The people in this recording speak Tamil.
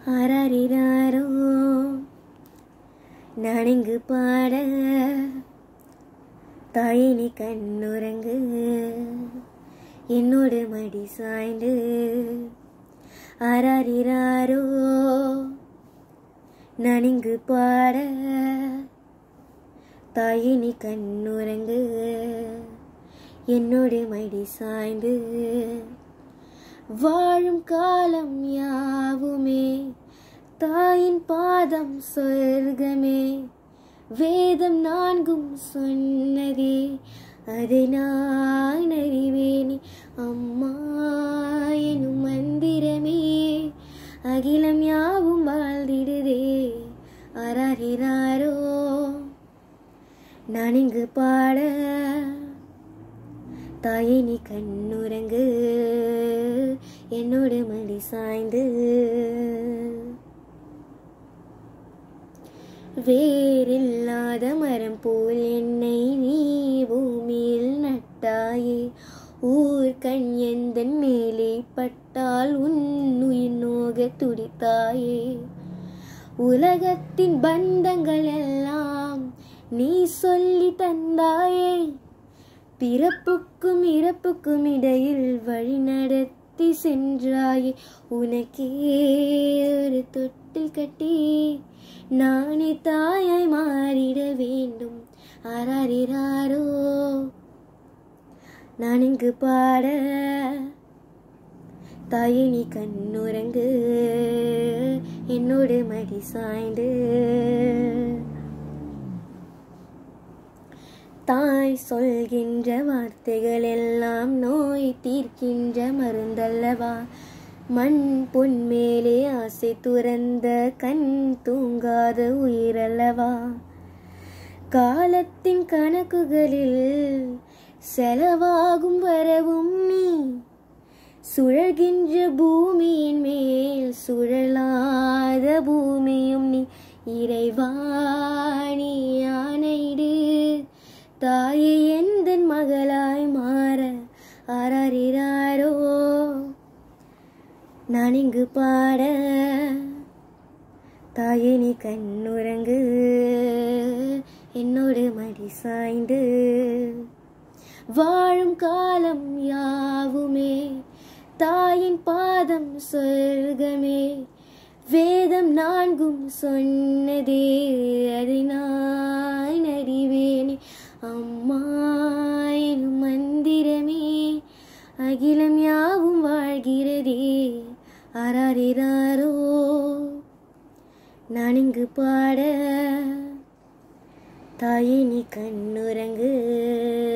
ஆராரிராரோ நான் இங்கு பாட தாயே நீ கண்ணுறங்கு என்னோடு மடி சாய்ந்து ஆராரிராரோ நான் இங்கு பாட தாயே நீ கண்ணுறங்கு என்னோடு மடி சாய்ந்து வாழும் காலம் யாவுமே தாயின் பாதம் சொர்க்கமே வேதம் நான்கும் சொன்னதே அதை நான் அறிவேனே அம்மா எனும் மந்திரமே அகிலம் யாவும் வாழ்ந்திடுதே அராரிராரோ நான் இங்கு பாட தாயே நீ கண்ணுறங்கு என்னோடு மடி சாய்ந்து வேறில்லாத மரம் போல் என்னை நீ பூமியில் நட்டாயே ஊர் கண் எந்தன் மேலே பட்டால் உன் உயிர் நோக துடித்தாயே உலகத்தின் பந்தங்கள் எல்லாம் நீ சொல்லி தந்தாயே பிறப்புக்கும் இறப்புக்கும் இடையில் வழி நடத்தி சென்றாயே உனக்கே ஒரு தொட்டில் கட்டி நானே தாயாய் மாறிட வேண்டும் ஆராரிராரோ நான் இங்கு பாட தாயே நீ கண்ணுறங்கு என்னோடு மடி சாய்ந்து தாய் சொல்கின்ற வார்த்தைகள் எல்லாம் நோய் தீர்க்கின்ற மருந்தல்லவா மண் பொன் மேலே ஆசை துறந்த கண் தூங்காத உயிரல்லவா காலத்தின் கணக்குகளில் செலவாகும் வரவும் நீ சுழல்கின்ற பூமியின் மேல் சுழலாத பூமியும் நீ இறைவாணி ஆணையிடு தாயை எந்த மகளாய் மாற ஆராரிராரோ நான் இங்கு பாட தாயே நீ கண்ணுறங்கு என்னோடு மடி சாய்ந்து வாழும் காலம் யாவுமே தாயின் பாதம் சொர்க்கமே வேதம் நான்கும் சொன்னதே அதை நான் அறிவேனே அம்மா எனும் மந்திரமே அகிலம் யாவும் வாழ்கிறதே ஆராரிராரோ நான் இங்கு பாட தாயே நீ கண்ணுறங்கு